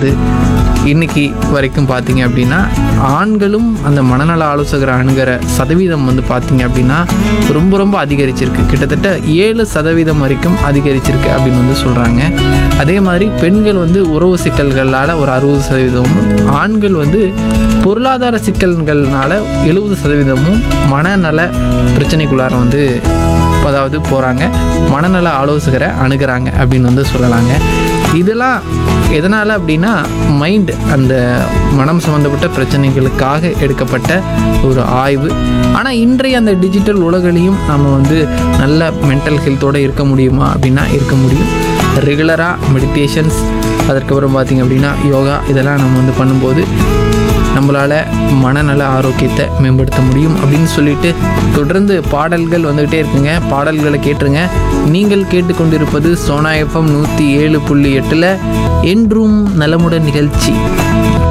வந்து இன்னைக்கு வரைக்கும் பார்த்தீங்க அப்படின்னா ஆண்களும் அந்த மனநல ஆலோசகரை அணுகிற சதவீதம் வந்து பார்த்தீங்க அப்படின்னா ரொம்ப ரொம்ப அதிகரிச்சிருக்கு கிட்டத்தட்ட ஏழு சதவீதம் வரைக்கும் அதிகரிச்சிருக்கு அப்படின்னு வந்து சொல்கிறாங்க அதே மாதிரி பெண்கள் வந்து உறவு சிக்கல்களால் ஒரு அறுபது சதவீதமும் ஆண்கள் வந்து பொருளாதார சிக்கல்கள்னால எழுபது சதவீதமும் மனநல பிரச்சனைக்குள்ளார வந்து அதாவது போகிறாங்க மனநல ஆலோசகரை அணுகுறாங்க அப்படின்னு வந்து சொல்லலாங்க இதெல்லாம் எதனால் அப்படின்னா மைண்ட் அந்த மனம் சம்மந்தப்பட்ட பிரச்சனைகளுக்காக எடுக்கப்பட்ட ஒரு ஆய்வு ஆனால் இன்றைய அந்த டிஜிட்டல் உலகிலையும் நம்ம வந்து நல்ல மென்டல் ஹெல்த்தோடு இருக்க முடியுமா அப்படின்னா இருக்க முடியும் ரெகுலராக மெடிடேஷன்ஸ் அதற்கப்புறம் பார்த்திங்க அப்படின்னா யோகா இதெல்லாம் நம்ம வந்து பண்ணும்போது நம்மளால் மனநல ஆரோக்கியத்தை மேம்படுத்த முடியும் அப்படின்னு சொல்லிட்டு தொடர்ந்து பாடல்கள் வந்துகிட்டே இருக்குங்க பாடல்களை கேட்டுருங்க நீங்கள் கேட்டுக்கொண்டிருப்பது சோனா எஃப்எம் நூற்றி ஏழு புள்ளி எட்டில் என்றும் நலமுடன் நிகழ்ச்சி